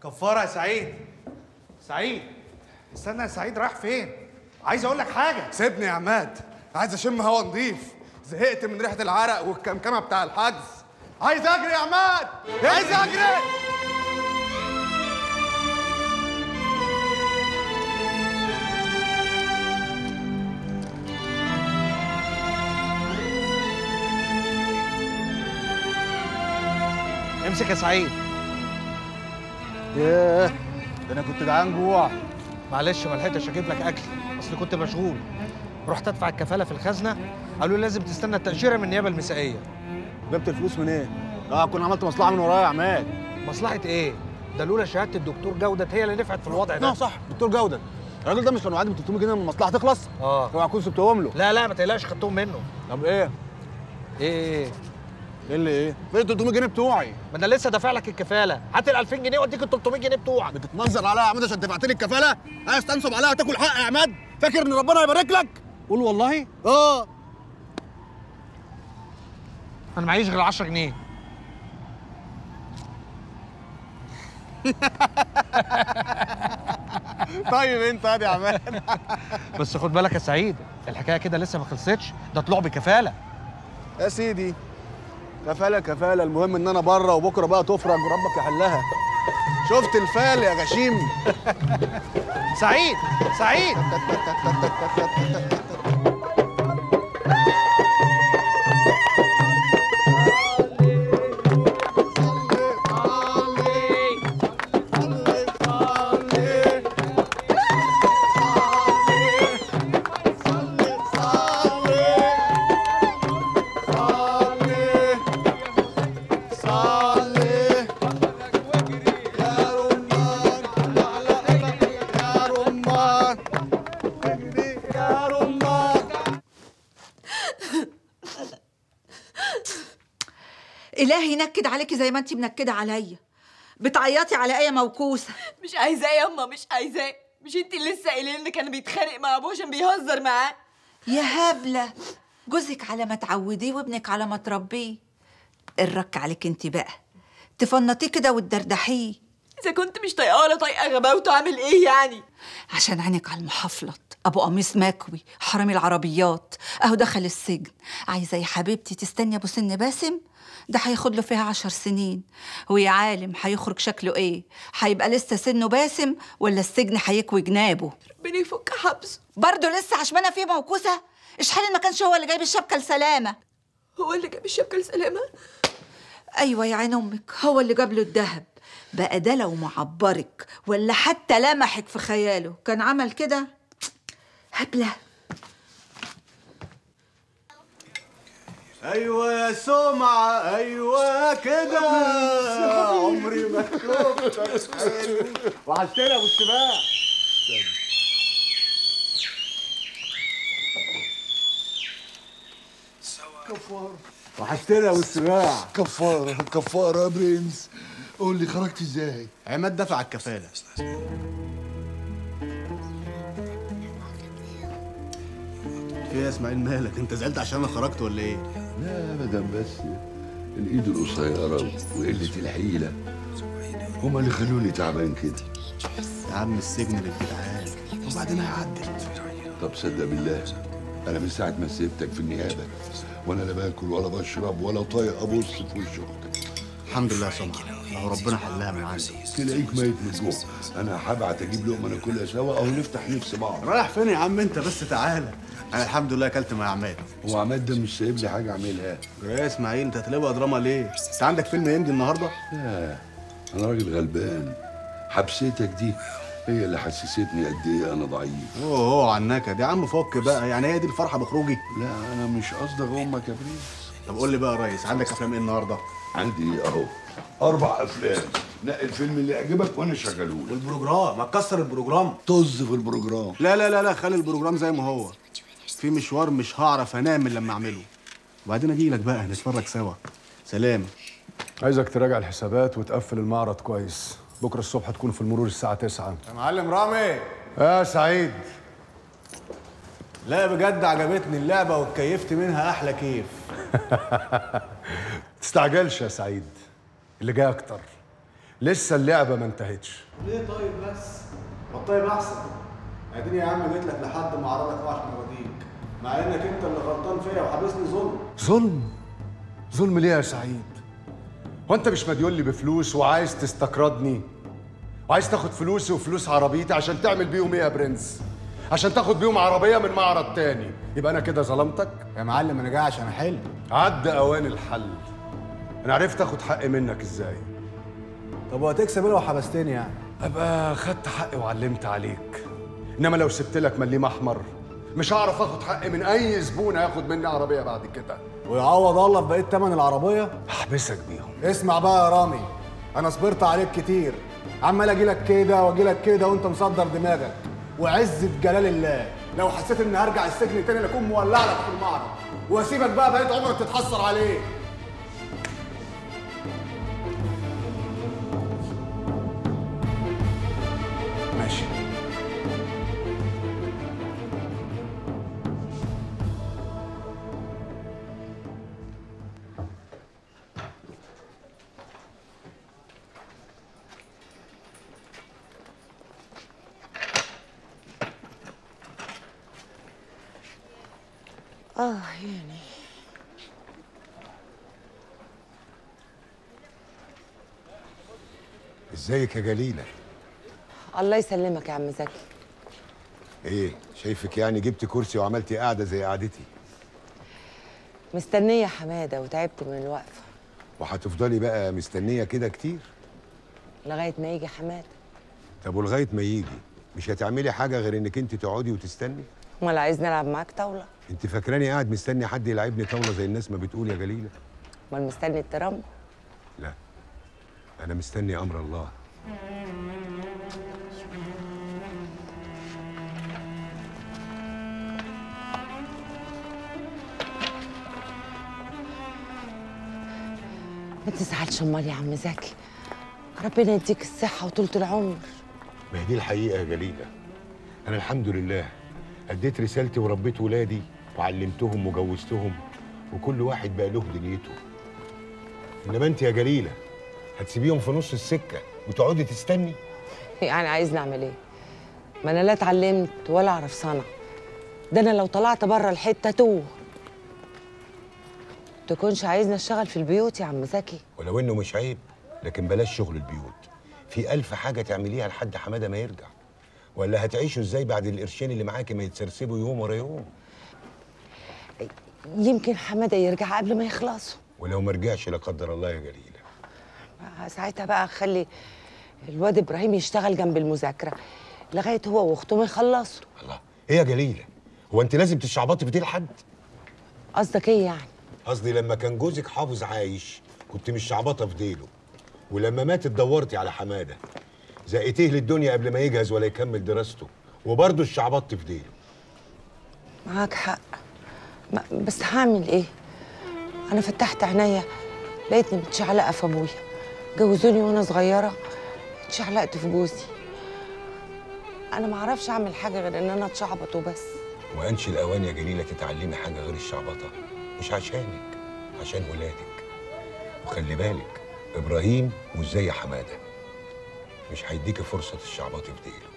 كفاره يا سعيد سعيد استنى يا سعيد رايح فين عايز اقول لك حاجه سيبني يا عماد عايز اشم هوا نضيف زهقت من ريحه العرق والكمكمه بتاع الحجز عايز اجري يا عماد عايز اجري امسك يا سعيد ياه ده انا كنت جعان جوع معلش ما لحقتش اجيب لك اكل اصل كنت مشغول رحت ادفع الكفاله في الخزنه قالوا لي لازم تستنى التاشيره من النيابه المسائيه جبت الفلوس منين؟ إيه؟ اه كنت عملت مصلحه من ورايا يا عماد مصلحه ايه ده لولا شهاده الدكتور جوده هي اللي نفعت في الوضع ده اه صح دكتور جوده الراجل ده مش كان وعدني ب 300 جنيه من المصلحه تخلص؟ اه اوعى اكون سبتهم له لا لا ما تقلقش خدتهم منه طب ايه؟ ايه ايه اللي ايه؟ فين ال 300 جنيه بتوعي؟ ما انا لسه دافع لك الكفاله هات ال 2000 جنيه واديك ال 300 جنيه بتوعك بتتمنظر عليا يا عماد عشان دفعت لي الكفاله؟ عايز تنصب عليها تاكل حق يا عماد؟ فاكر ان ربنا يبارك لك؟ قول والله اه انا معيش غير 10 جنيه طيب انت هادي يا عماد بس خد بالك يا سعيد الحكايه كده لسه ما خلصتش ده طلوع بكفاله يا سيدي كفاله كفاله المهم ان انا بره وبكره بقى تفرج وربك يحلها شفت الفال يا غشيم سعيد سعيد إلهي ينكد عليكي زي ما انتي منكدة عليا بتعيطي على آية موكوسة مش عايزاه ياما مش عايزاه مش انت اللي لسه قايله لنا كان بيتخانق مع ابوه عشان بيهزر معاه يا هبلة جوزك على ما تعوديه وابنك على ما تربيه الرك عليك انتي بقى تفنطيه كده وتدردحيه اذا كنت مش طايقاه ولا طايقه غباوته اعمل ايه يعني عشان عينك على المحفلط ابو قميص مكوي حرامي العربيات اهو دخل السجن عايزه يا حبيبتي تستني ابو سن باسم ده هياخد له فيها عشر سنين ويا عالم هيخرج شكله ايه هيبقى لسه سنه باسم ولا السجن هيكوي جنابه ربنا يفك حبسه برضه لسه عشمانه فيه موكوسه اشحال ما كانش هو اللي جايب الشبكه لسلامه هو اللي جاب الشبكه لسلامه ايوه يا عين امك هو اللي جاب له الذهب بقى ده لو معبرك ولا حتى لمحك في خياله كان عمل كده هبله ايوه يا سمعة ايوه كده عمري ما شفتك حلو وحشتني يا ابو السباع وحشتني يا ابو السباع كفارة كفارة يا برنس قول لي خرجت ازاي؟ عماد دفع الكفالة في إيه يا اسماعيل مالك انت زعلت عشان انا خرجت ولا ايه؟ لا ابدا بس الايد القصيرة وقلة الحيلة هما اللي خلوني تعبان كده يا عم السجن للجدعان وبعدين هيعدت طب صدق بالله انا من ساعة ما سبتك في النيابة وانا لا باكل ولا بشرب ولا طايق ابص في وش اختك الحمد لله يا سمعة اهو ربنا حلها من عنده تلاقيك ميت من الجوع انا هبعت اجيب لقمة ناكلها سوا او نفتح نفس بعض رايح فين يا عم انت بس تعالى انا الحمد لله اكلت مع عماد هو عماد ده مش سايب لي حاجة اعملها يا اسماعيل انت هتلاقيها دراما ليه؟ انت عندك فيلم هندي النهارده؟ لا انا راجل غلبان حبستك دي هي اللي حسستني قد ايه انا ضعيف اوه اوه على النكد يا عم فك بقى يعني هي دي الفرحه بخروجي لا انا مش قصدي امك يا برنس طب قول لي بقى يا ريس عندك افلام ايه النهارده؟ عندي اهو اربع افلام نقي الفيلم اللي يعجبك وانا شغله لك والبروجرام ما تكسر البروجرام طز في البروجرام لا لا لا لا خلي البروجرام زي ما هو في مشوار مش هعرف انام الا لما اعمله وبعدين اجي لك بقى نتفرج سوا سلام عايزك تراجع الحسابات وتقفل المعرض كويس بكره الصبح تكون في المرور الساعه 9 يا معلم رامي يا سعيد لا بجد عجبتني اللعبه واتكيفت منها احلى كيف تستعجلش يا سعيد اللي جاي اكتر لسه اللعبه ما انتهتش ليه طيب بس؟ ما الطيب احسن اديني يا عم جيت لك لحد ما اعرضك وعشان اراضيك مع انك انت اللي غلطان فيا وحابسني ظلم ظلم ظلم ليه يا سعيد هو انت مش مديون لي بفلوس وعايز تستقرضني وعايز تاخد فلوسي وفلوس عربيتي عشان تعمل بيهم ايه يا برنس عشان تاخد بيهم عربيه من معرض تاني يبقى انا كده ظلمتك يا معلم انا جاي عشان احل عدى اوان الحل انا عرفت اخد حقي منك ازاي طب وهتكسب ايه لو حبستني يعني؟ ابقى خدت حقي وعلمت عليك انما لو سبت لك مليم احمر مش هعرف اخد حقي من اي زبون هياخد مني عربيه بعد كده ويعوض الله في بقيه تمن العربيه؟ هحبسك بيهم اسمع بقى يا رامي انا صبرت عليك كتير عمال اجي لك كده واجي لك كده وانت مصدر دماغك وعزة جلال الله لو حسيت اني هرجع السجن تاني لاكون مولع لك في المعرض واسيبك بقى بقيت عمرك تتحسر عليه ماشي اه يعني ازيك يا جليله الله يسلمك يا عم زكي ايه شايفك يعني جبت كرسي وعملتي قاعده زي قعدتي مستنيه حماده وتعبت من الوقفه وهتفضلي بقى مستنيه كده كتير لغايه ما يجي حماده طب ولغايه ما يجي مش هتعملي حاجه غير انك انت تقعدي وتستني امال عايز نلعب معاك طاوله انت فاكراني قاعد مستني حد يلعبني طاوله زي الناس ما بتقول يا جليله امال مستني الترام لا انا مستني امر الله ما تزعلش امال يا عم زكي ربنا يديك الصحه وطولة العمر ما هي دي الحقيقه يا جليله انا الحمد لله اديت رسالتي وربيت ولادي وعلمتهم وجوزتهم وكل واحد بقى له دنيته انما انت يا جليله هتسيبيهم في نص السكه وتقعدي تستني يعني عايز نعمل ايه ما انا لا اتعلمت ولا اعرف صنع ده انا لو طلعت بره الحته توه تكونش عايزني اشتغل في البيوت يا عم زكي ولو انه مش عيب لكن بلاش شغل البيوت في ألف حاجة تعمليها لحد حمادة ما يرجع ولا هتعيشوا ازاي بعد القرشين اللي معاكي ما يتسرسبوا يوم ورا يوم يمكن حماده يرجع قبل ما يخلصوا ولو ما رجعش لا قدر الله يا جليلة ساعتها بقى اخلي الواد ابراهيم يشتغل جنب المذاكره لغايه هو واخته ما يخلصوا الله ايه يا جليلة هو انت لازم تشعبطي في دي لحد قصدك ايه يعني قصدي لما كان جوزك حافظ عايش كنت مش شعبطه في ديله ولما مات اتدورتي على حماده زقتيه للدنيا قبل ما يجهز ولا يكمل دراسته وبرضه الشعبطت في ديله معاك حق ما بس هعمل ايه انا فتحت عينيا لقيتني متشعلقه في ابويا جوزوني وانا صغيره اتشعلقت في جوزي انا ما اعرفش اعمل حاجه غير ان انا اتشعبط وبس وانش الاوان يا جليله تتعلمي حاجه غير الشعبطه مش عشانك عشان ولادك وخلي بالك ابراهيم مش زي حماده مش هيديكي فرصه الشعبطه في ديله